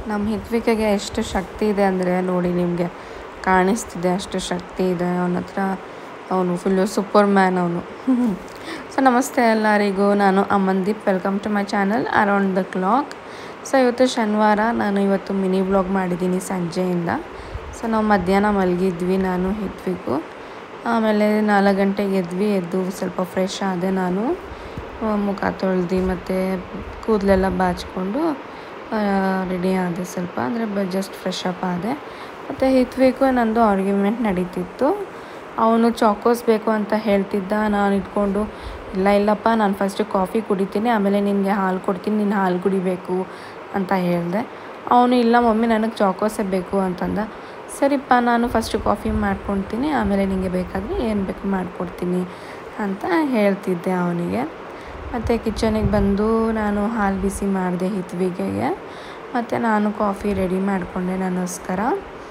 ನಮ್ಮ ಹಿತ್ವಿಕೆಗೆ ಎಷ್ಟು ಶಕ್ತಿ ಇದೆ ಅಂದರೆ ನೋಡಿ ನಿಮಗೆ ಕಾಣಿಸ್ತಿದೆ ಅಷ್ಟು ಶಕ್ತಿ ಇದೆ ಅವನ ಹತ್ರ ಅವನು ಫುಲ್ಲು ಸೂಪರ್ ಮ್ಯಾನ್ ಅವನು ಸೊ ನಮಸ್ತೆ ಎಲ್ಲರಿಗೂ ನಾನು Amandeep welcome to my channel around the clock so ಇವತ್ತು ಶನಿವಾರ ನಾನು ಇವತ್ತು ಮಿನಿ ವ್ಲಾಗ್ ಮಾಡಿದ್ದೀನಿ ಸಂಜೆಯಿಂದ ಸೊ ನಾವು ಮಧ್ಯಾಹ್ನ ಮಲಗಿದ್ವಿ ನಾನು ಹಿತ್ವಿಗೂ ಆಮೇಲೆ ನಾಲ್ಕು ಗಂಟೆಗೆ ಎದ್ವಿ ಎದ್ದು ಸ್ವಲ್ಪ ಫ್ರೆಶ್ ಆದೆ ನಾನು ಆ, ಮುಖ ತೊಳ್ದು ಮತ್ತು ಕೂದಲೆಲ್ಲ ಬಾಚಿಕೊಂಡು ರೆಡಿ ಆದೆ ಸ್ವಲ್ಪ ಅಂದರೆ ಜಸ್ಟ್ ಫ್ರೆಶ್ ಅಪ್ ಆದೆ ಮತ್ತು ಹಿತ್ವಿಗೂ ನಂದು ಆರ್ಗ್ಯುಮೆಂಟ್ ನಡೀತಿತ್ತು ಅವನು ಚಾಕೋಸ್ ಬೇಕು ಅಂತ ಹೇಳ್ತಿದ್ದ ನಾನು ಇಟ್ಕೊಂಡು ಇಲ್ಲ ಇಲ್ಲಪ್ಪ ನಾನು ಫಸ್ಟು ಕಾಫಿ ಕುಡಿತೀನಿ ಆಮೇಲೆ ನಿನಗೆ ಹಾಲು ಕೊಡ್ತೀನಿ ನೀನು ಹಾಲು ಕುಡಿಬೇಕು ಅಂತ ಹೇಳಿದೆ ಅವನು ಇಲ್ಲ ಮಮ್ಮಿ ನನಗೆ ಚಾಕೋಸೇ ಬೇಕು ಅಂತಂದ ಸರಿಪ್ಪ ನಾನು ಫಸ್ಟು ಕಾಫಿ ಮಾಡ್ಕೊಳ್ತೀನಿ ಆಮೇಲೆ ನಿನಗೆ ಬೇಕಾದರೆ ಏನು ಬೇಕು ಮಾಡಿಕೊಡ್ತೀನಿ ಅಂತ ಹೇಳ್ತಿದ್ದೆ ಅವನಿಗೆ ಮತ್ತು ಕಿಚನಿಗೆ ಬಂದು ನಾನು ಹಾಲು ಬಿಸಿ ಮಾಡಿದೆ ಹಿತ್ವಿಗೆ ಮತ್ತು ನಾನು ಕಾಫಿ ರೆಡಿ ಮಾಡಿಕೊಂಡೆ ನನಗೋಸ್ಕರ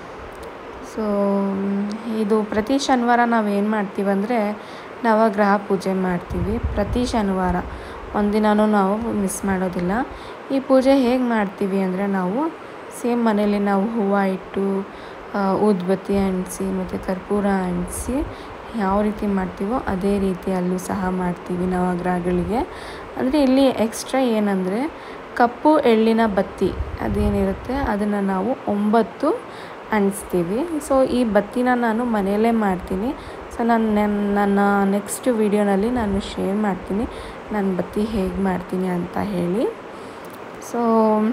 ಸೊ ಇದು ಪ್ರತಿ ಶನಿವಾರ ನಾವು ಏನು ಮಾಡ್ತೀವಿ ಅಂದರೆ ನವಗ್ರಹ ಪೂಜೆ ಮಾಡ್ತೀವಿ ಪ್ರತಿ ಶನಿವಾರ ಒಂದಿನನೂ ನಾವು ಮಿಸ್ ಮಾಡೋದಿಲ್ಲ ಈ ಪೂಜೆ ಹೇಗೆ ಮಾಡ್ತೀವಿ ಅಂದರೆ ನಾವು ಸೇಮ್ ಮನೇಲಿ ನಾವು ಹೂವು ಇಟ್ಟು ಆ, ಊದ್ಬತ್ತಿ ಅಂಟಿಸಿ ಮತ್ತು ಕರ್ಪೂರ ಅಂಟಿಸಿ ಯಾವ ರೀತಿ ಮಾಡ್ತೀವೋ ಅದೇ ರೀತಿ ಅಲ್ಲೂ ಸಹ ಮಾಡ್ತೀವಿ ನವಗ್ರಹಗಳಿಗೆ ಅಂದರೆ ಇಲ್ಲಿ ಎಕ್ಸ್ಟ್ರಾ ಏನಂದರೆ ಕಪ್ಪು ಎಳ್ಳಿನ ಬತ್ತಿ ಅದೇನಿರುತ್ತೆ ಅದನ್ನು ನಾವು ಒಂಬತ್ತು ಅಂಟಿಸ್ತೀವಿ ಸೊ ಈ ಬತ್ತಿನ ನಾನು ಮನೆಯಲ್ಲೇ ಮಾಡ್ತೀನಿ ಸೊ ನಾನು ನನ್ನ ನನ್ನ ನೆಕ್ಸ್ಟ್ ವೀಡಿಯೋನಲ್ಲಿ ನಾನು ಶೇರ್ ಮಾಡ್ತೀನಿ ನಾನು ಬತ್ತಿ ಹೇಗೆ ಮಾಡ್ತೀನಿ ಅಂತ ಹೇಳಿ ಸೊ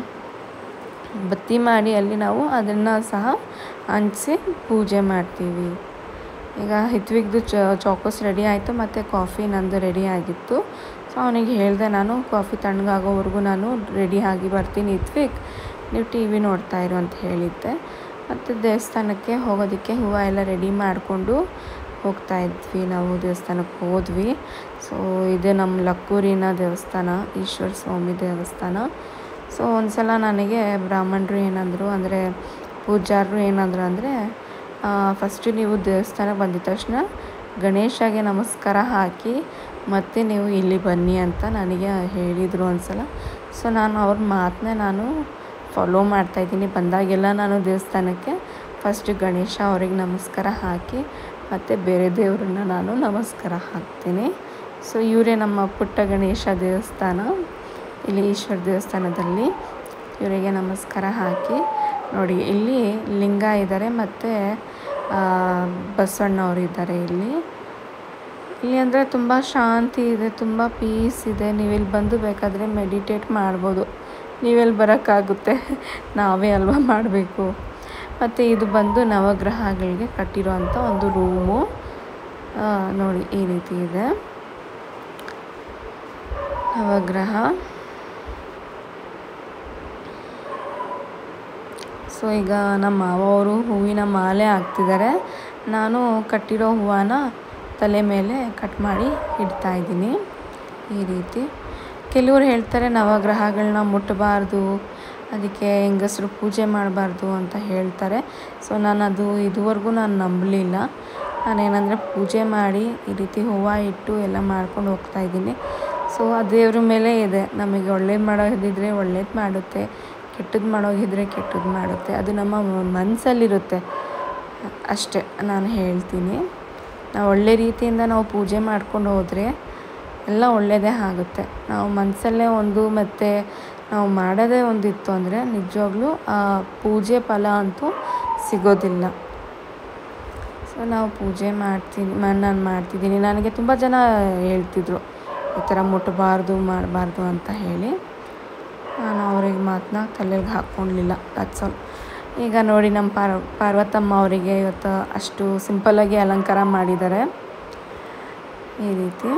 ಬತ್ತಿ ಮಾಡಿ ಅಲ್ಲಿ ನಾವು ಅದನ್ನು ಸಹ ಅಂಟಿಸಿ ಪೂಜೆ ಮಾಡ್ತೀವಿ ಈಗ ಹಿತ್ವಿಗ್ದು ಚ ಚಾಕೋಸ್ ರೆಡಿ ಆಯಿತು ಮತ್ತು ಕಾಫಿ ನಂದು ರೆಡಿ ಆಗಿತ್ತು ಸೊ ಅವನಿಗೆ ಹೇಳಿದೆ ನಾನು ಕಾಫಿ ತಣ್ಣಗಾಗೋವರೆಗೂ ನಾನು ರೆಡಿ ಆಗಿ ಬರ್ತೀನಿ ಹಿತ್ವಿಕ್ ನೀವು ಟಿ ವಿ ನೋಡ್ತಾ ಇರು ಅಂತ ಹೇಳಿದ್ದೆ ಮತ್ತು ದೇವಸ್ಥಾನಕ್ಕೆ ಹೋಗೋದಕ್ಕೆ ಹೂವು ಎಲ್ಲ ರೆಡಿ ಮಾಡಿಕೊಂಡು ಹೋಗ್ತಾ ಇದ್ವಿ ನಾವು ದೇವಸ್ಥಾನಕ್ಕೆ ಹೋದ್ವಿ ಸೊ ಇದು ನಮ್ಮ ಲಕ್ಕೂರಿನ ದೇವಸ್ಥಾನ ಈಶ್ವರ ಸ್ವಾಮಿ ದೇವಸ್ಥಾನ ಸೊ ಒಂದ್ಸಲ ನನಗೆ ಬ್ರಾಹ್ಮಣರು ಏನಂದರು ಅಂದರೆ ಪೂಜಾರರು ಏನಂದ್ರು ಅಂದರೆ ಫಸ್ಟು ನೀವು ದೇವಸ್ಥಾನಕ್ಕೆ ಬಂದಿದ ತಕ್ಷಣ ಗಣೇಶಗೆ ನಮಸ್ಕಾರ ಹಾಕಿ ಮತ್ತೆ ನೀವು ಇಲ್ಲಿ ಬನ್ನಿ ಅಂತ ನನಗೆ ಹೇಳಿದರು ಒಂದ್ಸಲ ಸೊ ನಾನು ಅವ್ರ ಮಾತನ್ನ ನಾನು ಫಾಲೋ ಮಾಡ್ತಾಯಿದ್ದೀನಿ ಬಂದಾಗೆಲ್ಲ ನಾನು ದೇವಸ್ಥಾನಕ್ಕೆ ಫಸ್ಟ್ ಗಣೇಶ ಅವ್ರಿಗೆ ನಮಸ್ಕಾರ ಹಾಕಿ ಮತ್ತು ಬೇರೆ ದೇವ್ರನ್ನ ನಾನು ನಮಸ್ಕಾರ ಹಾಕ್ತೀನಿ ಸೊ ಇವರೇ ನಮ್ಮ ಪುಟ್ಟ ಗಣೇಶ ದೇವಸ್ಥಾನ ಇಲ್ಲಿ ಈಶ್ವರ ದೇವಸ್ಥಾನದಲ್ಲಿ ಇವರಿಗೆ ನಮಸ್ಕಾರ ಹಾಕಿ ನೋಡಿ ಇಲ್ಲಿ ಲಿಂಗ ಇದ್ದಾರೆ ಮತ್ತು ಬಸವಣ್ಣವ್ರು ಇದ್ದಾರೆ ಇಲ್ಲಿ ಇಲ್ಲಿ ಅಂದರೆ ತುಂಬ ಶಾಂತಿ ಇದೆ ತುಂಬ ಪೀಸ್ ಇದೆ ನೀವಿಲ್ಲಿ ಬಂದು ಬೇಕಾದರೆ ಮೆಡಿಟೇಟ್ ಮಾಡ್ಬೋದು ನೀವೆಲ್ಲಿ ಬರೋಕ್ಕಾಗುತ್ತೆ ನಾವೇ ಅಲ್ವಾ ಮಾಡಬೇಕು ಮತ್ತು ಇದು ಬಂದು ನವಗ್ರಹಗಳಿಗೆ ಕಟ್ಟಿರೋವಂಥ ಒಂದು ರೂಮು ನೋಡಿ ಈ ರೀತಿ ಇದೆ ನವಗ್ರಹ ಸೊ ಈಗ ನಮ್ಮ ಮಾವ ಅವರು ಹೂವಿನ ಮಾಲೆ ಹಾಕ್ತಿದ್ದಾರೆ ನಾನು ಕಟ್ಟಿರೋ ಹೂವನ ತಲೆ ಮೇಲೆ ಕಟ್ ಮಾಡಿ ಇಡ್ತಾ ಇದ್ದೀನಿ ಈ ರೀತಿ ಕೆಲವರು ಹೇಳ್ತಾರೆ ನವಗ್ರಹಗಳನ್ನ ಮುಟ್ಟಬಾರ್ದು ಅದಕ್ಕೆ ಹೆಂಗಸರು ಪೂಜೆ ಮಾಡಬಾರ್ದು ಅಂತ ಹೇಳ್ತಾರೆ ಸೊ ನಾನು ಅದು ಇದುವರೆಗೂ ನಾನು ನಂಬಲಿಲ್ಲ ನಾನೇನಂದರೆ ಪೂಜೆ ಮಾಡಿ ಈ ರೀತಿ ಹೂವು ಇಟ್ಟು ಎಲ್ಲ ಮಾಡ್ಕೊಂಡು ಹೋಗ್ತಾ ಇದ್ದೀನಿ ಸೊ ಆ ದೇವ್ರ ಮೇಲೆ ಇದೆ ನಮಗೆ ಒಳ್ಳೇದು ಮಾಡೋದಿದ್ರೆ ಒಳ್ಳೇದು ಮಾಡುತ್ತೆ ಕೆಟ್ಟದ್ದು ಮಾಡೋಗಿದ್ರೆ ಕೆಟ್ಟದ್ದು ಮಾಡುತ್ತೆ ಅದು ನಮ್ಮ ಮನಸ್ಸಲ್ಲಿರುತ್ತೆ ಅಷ್ಟೇ ನಾನು ಹೇಳ್ತೀನಿ ನಾವು ಒಳ್ಳೆ ರೀತಿಯಿಂದ ನಾವು ಪೂಜೆ ಮಾಡ್ಕೊಂಡು ಹೋದರೆ ಎಲ್ಲ ಒಳ್ಳೆಯದೇ ಆಗುತ್ತೆ ನಾವು ಮನಸ್ಸಲ್ಲೇ ಒಂದು ಮತ್ತು ನಾವು ಮಾಡೋದೇ ಒಂದಿತ್ತು ಅಂದರೆ ನಿಜವಾಗ್ಲೂ ಆ ಪೂಜೆ ಫಲ ಅಂತೂ ಸಿಗೋದಿಲ್ಲ ಸೊ ನಾವು ಪೂಜೆ ಮಾಡ್ತೀನಿ ನಾನು ಮಾಡ್ತಿದ್ದೀನಿ ನನಗೆ ತುಂಬ ಜನ ಹೇಳ್ತಿದ್ರು ಈ ಥರ ಮುಟ್ಟಬಾರ್ದು ಮಾಡಬಾರ್ದು ಅಂತ ಹೇಳಿ ನಾನು ಅವ್ರಿಗೆ ಮಾತನ್ನ ತಲೆಗೆ ಹಾಕ್ಕೊಳ್ಲಿಲ್ಲ ದಟ್ಸ್ ಆಲ್ ಈಗ ನೋಡಿ ನಮ್ಮ ಪಾರ್ ಪಾರ್ವತಮ್ಮ ಅವರಿಗೆ ಇವತ್ತು ಅಷ್ಟು ಸಿಂಪಲ್ಲಾಗಿ ಅಲಂಕಾರ ಮಾಡಿದ್ದಾರೆ ಈ ರೀತಿ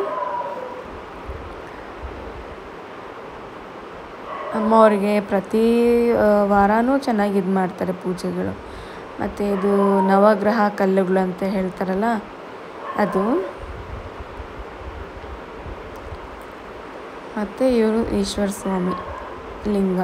ಅಮ್ಮ ಅವರಿಗೆ ಪ್ರತಿ ಆ, ವಾರನೂ ಚೆನ್ನಾಗಿ ಇದು ಮಾಡ್ತಾರೆ ಪೂಜೆಗಳು ಮತ್ತು ಇದು ನವಗ್ರಹ ಕಲ್ಲುಗಳು ಅಂತ ಹೇಳ್ತಾರಲ್ಲ ಅದು ಮತ್ತು ಇವರು ಈಶ್ವರ ಸ್ವಾಮಿ ಲಿಂಗ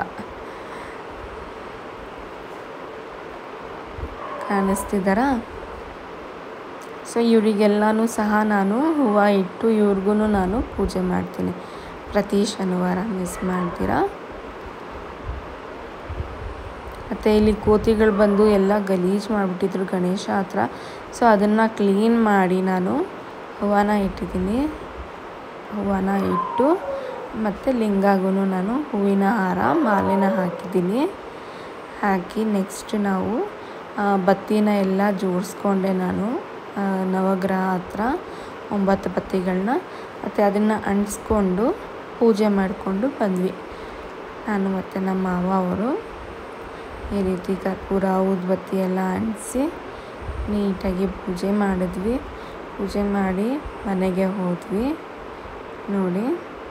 ಕಾಣಿಸ್ತಿದ್ದಾರಾ ಸೊ ಇವರಿಗೆಲ್ಲನೂ ಸಹ ನಾನು ಹೂವು ಇಟ್ಟು ಇವ್ರಿಗೂ ನಾನು ಪೂಜೆ ಮಾಡ್ತೀನಿ ಪ್ರತಿ ಶನಿವಾರ ಮಿಸ್ ಮಾಡ್ತೀರಾ ಮತ್ತು ಇಲ್ಲಿ ಕೋತಿಗಳು ಬಂದು ಎಲ್ಲ ಗಲೀಜು ಮಾಡಿಬಿಟ್ಟಿದ್ರು ಗಣೇಶ ಹತ್ರ ಸೊ ಅದನ್ನು ಕ್ಲೀನ್ ಮಾಡಿ ನಾನು ಹೂವನ ಇಟ್ಟಿದ್ದೀನಿ ಹೂವನ ಇಟ್ಟು ಮತ್ತು ಲಿಂಗಾಗೂ ನಾನು ಹೂವಿನ ಹಾರ ಮಾಲೆನ ಹಾಕಿದ್ದೀನಿ ಹಾಕಿ ನೆಕ್ಸ್ಟ್ ನಾವು ಬತ್ತಿನ ಎಲ್ಲ ಜೋಡಿಸ್ಕೊಂಡೆ ನಾನು ನವಗ್ರಹ ಹತ್ರ ಒಂಬತ್ತು ಬತ್ತಿಗಳನ್ನ ಮತ್ತು ಅದನ್ನು ಅಂಟಿಸ್ಕೊಂಡು ಪೂಜೆ ಮಾಡಿಕೊಂಡು ಬಂದ್ವಿ ನಾನು ಮತ್ತು ನಮ್ಮ ಮಾವ ಅವರು ಈ ರೀತಿ ಕರ್ಪೂರ ಊದುಬತ್ತಿ ಎಲ್ಲ ಅಂಟಿಸಿ ನೀಟಾಗಿ ಪೂಜೆ ಮಾಡಿದ್ವಿ ಪೂಜೆ ಮಾಡಿ ಮನೆಗೆ ಹೋದ್ವಿ ನೋಡಿ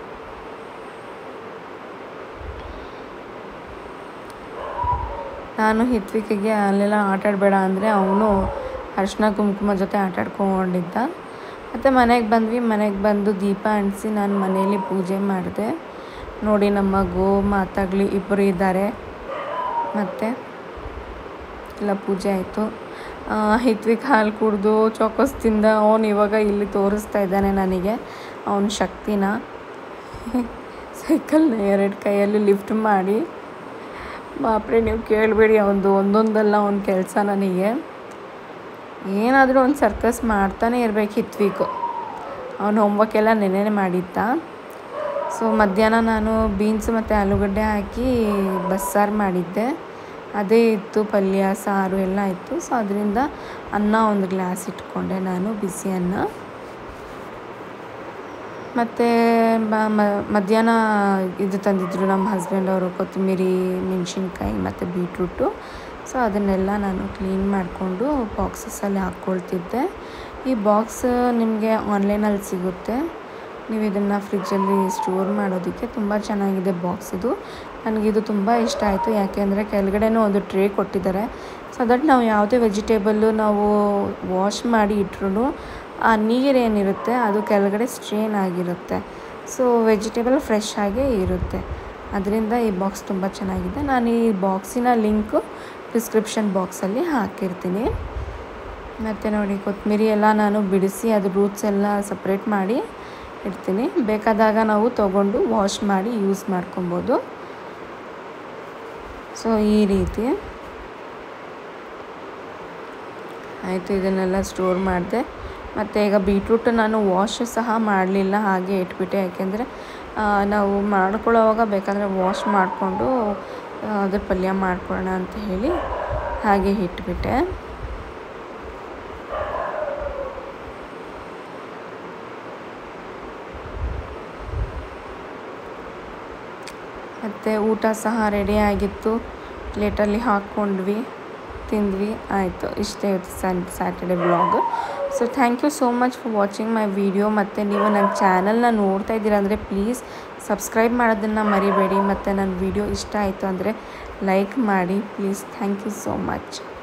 ನಾನು ಹಿತ್ವಿಕಿಗೆ ಅಲ್ಲೆಲ್ಲ ಆಟಾಡಬೇಡ ಅಂದರೆ ಅವನು ಅರಿಶಿನ ಕುಂಕುಮ ಜೊತೆ ಆಟಾಡ್ಕೊಂಡಿದ್ದ ಮತ್ತು ಮನೆಗೆ ಬಂದ್ವಿ ಮನೆಗೆ ಬಂದು ದೀಪ ಅಂಟಿಸಿ ನಾನು ಮನೆಯಲ್ಲಿ ಪೂಜೆ ಮಾಡಿದೆ ನೋಡಿ ನಮ್ಮ ಗೋ ಮಾತಾಗಲಿ ಇಬ್ಬರು ಇದ್ದಾರೆ ಮತ್ತು ಎಲ್ಲ ಪೂಜೆ ಆಯಿತು ಹಿತ್ವಿಕ್ ಹಾಲು ಕುಡಿದು ಚೊಕೋಸ್ ತಿಂದ ಅವನು ಇವಾಗ ಇಲ್ಲಿ ತೋರಿಸ್ತಾ ಇದ್ದಾನೆ ನನಗೆ ಅವನ ಶಕ್ತಿನ ಸೈಕಲ್ನ ಎರಡು ಕೈಯಲ್ಲಿ ಲಿಫ್ಟ್ ಮಾಡಿ ಬಾಪ್ರೆ ನೀವು ಕೇಳಬೇಡಿ ಅವನದು ಒಂದೊಂದಲ್ಲ ಅವನ ಕೆಲಸ ನನಗೆ ಏನಾದರೂ ಒಂದು ಸರ್ಕಸ್ ಮಾಡ್ತಾನೆ ಇರಬೇಕು ಹಿತ್ವೀಕು ಅವನು ಹೋಮ್ವರ್ಕ್ ಎಲ್ಲ ನೆನೆನೆ ಮಾಡಿದ್ದ ಸೊ ಮಧ್ಯಾಹ್ನ ನಾನು ಬೀನ್ಸ್ ಮತ್ತು ಆಲೂಗಡ್ಡೆ ಹಾಕಿ ಬಸ್ಸಾರು ಮಾಡಿದ್ದೆ ಅದೇ ಇತ್ತು ಪಲ್ಯ ಸಾರು ಎಲ್ಲ ಇತ್ತು ಸೊ ಅದರಿಂದ ಅನ್ನ ಒಂದು ಗ್ಲಾಸ್ ಇಟ್ಕೊಂಡೆ ನಾನು ಬಿಸಿ ಅನ್ನ ಮತ್ತು ಮಧ್ಯಾಹ್ನ ಇದು ತಂದಿದ್ದರು ನಮ್ಮ ಹಸ್ಬೆಂಡ್ ಅವರು ಕೊತ್ತಂಬರಿ ಮೆಣಸಿನ್ಕಾಯಿ ಮತ್ತು ಬೀಟ್ರೂಟು ಸೊ ಅದನ್ನೆಲ್ಲ ನಾನು ಕ್ಲೀನ್ ಮಾಡಿಕೊಂಡು ಬಾಕ್ಸಸ್ಸಲ್ಲಿ ಹಾಕ್ಕೊಳ್ತಿದ್ದೆ ಈ ಬಾಕ್ಸ್ ನಿಮಗೆ ಆನ್ಲೈನಲ್ಲಿ ಸಿಗುತ್ತೆ ನೀವು ಇದನ್ನು ಫ್ರಿಜ್ಜಲ್ಲಿ ಸ್ಟೋರ್ ಮಾಡೋದಕ್ಕೆ ತುಂಬ ಚೆನ್ನಾಗಿದೆ ಬಾಕ್ಸ್ ಇದು ನನಗಿದು ತುಂಬ ಇಷ್ಟ ಆಯಿತು ಯಾಕೆಂದರೆ ಕೆಳಗಡೆನೂ ಒಂದು ಟ್ರೇ ಕೊಟ್ಟಿದ್ದಾರೆ ಸೊ ದಟ್ ನಾವು ಯಾವುದೇ ವೆಜಿಟೇಬಲ್ಲು ನಾವು ವಾಶ್ ಮಾಡಿ ಇಟ್ರು ಆ ನೀರೇನಿರುತ್ತೆ ಅದು ಕೆಳಗಡೆ ಸ್ಟ್ರೇನ್ ಆಗಿರುತ್ತೆ ಸೊ ವೆಜಿಟೇಬಲ್ ಫ್ರೆಶ್ ಆಗೇ ಇರುತ್ತೆ ಅದರಿಂದ ಈ ಬಾಕ್ಸ್ ತುಂಬ ಚೆನ್ನಾಗಿದೆ ನಾನು ಈ ಬಾಕ್ಸಿನ ಲಿಂಕು ಡಿಸ್ಕ್ರಿಪ್ಷನ್ ಬಾಕ್ಸಲ್ಲಿ ಹಾಕಿರ್ತೀನಿ ಮತ್ತು ನೋಡಿ ಕೊತ್ತಂಬರಿ ಎಲ್ಲ ನಾನು ಬಿಡಿಸಿ ಅದು ರೂಟ್ಸ್ ಎಲ್ಲ ಸಪ್ರೇಟ್ ಮಾಡಿ ಇಡ್ತೀನಿ ಬೇಕಾದಾಗ ನಾವು ತೊಗೊಂಡು ವಾಶ್ ಮಾಡಿ ಯೂಸ್ ಮಾಡ್ಕೊಬೋದು ಸೊ ಈ ರೀತಿ ಆಯಿತು ಇದನ್ನೆಲ್ಲ ಸ್ಟೋರ್ ಮಾಡಿದೆ ಮತ್ತು ಈಗ ಬೀಟ್ರೂಟ್ ನಾನು ವಾಶ್ ಸಹ ಮಾಡಲಿಲ್ಲ ಹಾಗೆ ಇಟ್ಬಿಟ್ಟೆ ಯಾಕೆಂದರೆ ನಾವು ಮಾಡ್ಕೊಳ್ಳೋವಾಗ ಬೇಕಾದರೆ ವಾಶ್ ಮಾಡಿಕೊಂಡು ಅದ್ರ ಪಲ್ಯ ಮಾಡ್ಕೊಳ್ಳೋಣ ಅಂತ ಹೇಳಿ ಹಾಗೆ ಇಟ್ಬಿಟ್ಟೆ ಮತ್ತು ಊಟ ಸಹ ರೆಡಿ ಆಗಿತ್ತು ಪ್ಲೇಟಲ್ಲಿ ಹಾಕ್ಕೊಂಡ್ವಿ ತಿಂದ್ವಿ ಆಯಿತು ಇಷ್ಟೇ ಇವತ್ತು sun Saturday blog so thank you so much for watching my video ಮತ್ತು ನೀವು ನನ್ನ ಚಾನಲ್ನ ನೋಡ್ತಾ ಇದ್ದೀರಾ ಅಂದರೆ ಪ್ಲೀಸ್ ಸಬ್ಸ್ಕ್ರೈಬ್ ಮಾಡೋದನ್ನು ಮರಿಬೇಡಿ ಮತ್ತು ನನ್ನ ವಿಡಿಯೋ ಇಷ್ಟ ಆಯಿತು ಅಂದರೆ ಲೈಕ್ ಮಾಡಿ please thank you so much